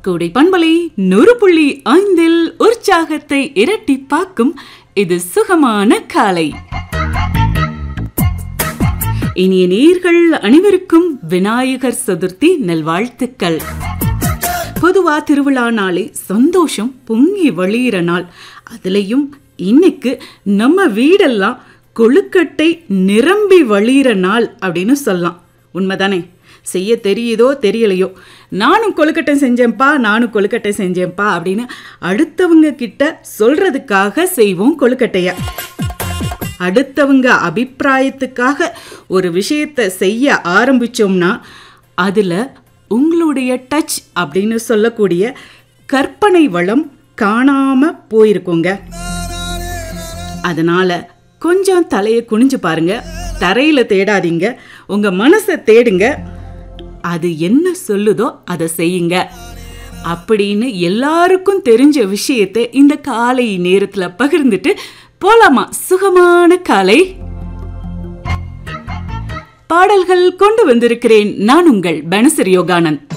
கோடை பண்பலை நூறு புள்ளி ஐந்தில் உற்சாகத்தை இரட்டிப்பாக்கும் இது சுகமான காலை இனிய நேர்கள் அனைவருக்கும் விநாயகர் சதுர்த்தி நல்வாழ்த்துக்கள் பொதுவா திருவிழா நாளே சந்தோஷம் பொங்கி வழியிற நாள் அதுலயும் இன்னைக்கு நம்ம வீடெல்லாம் கொழுக்கட்டை நிரம்பி வழியிற நாள் அப்படின்னு சொல்லலாம் உண்மைதானே செய்ய தெரியுதோ தெரியலையோ நானும் கொழுக்கட்டை செஞ்சேன்ப்பா நானும் கொழுக்கட்டை செஞ்சேன்ப்பா அப்படின்னு அடுத்தவங்க கிட்ட சொல்றதுக்காக செய்வோம் கொழுக்கட்டைய அடுத்தவங்க அபிப்பிராயத்துக்காக ஒரு விஷயத்தை செய்ய ஆரம்பிச்சோம்னா அதில் உங்களுடைய டச் அப்படின்னு சொல்லக்கூடிய கற்பனை வளம் காணாம போயிருக்குங்க அதனால கொஞ்சம் தலையை குனிஞ்சு பாருங்க தரையில தேடாதீங்க உங்க மனசை தேடுங்க அது என்ன சொல்லுதோ அதை செய்யுங்க அப்படின்னு எல்லாருக்கும் தெரிஞ்ச விஷயத்தை இந்த காலை நேரத்துல பகிர்ந்துட்டு போலாமா சுகமான காலை பாடல்கள் கொண்டு வந்திருக்கிறேன் நான் உங்கள் பனசர் யோகானந்த்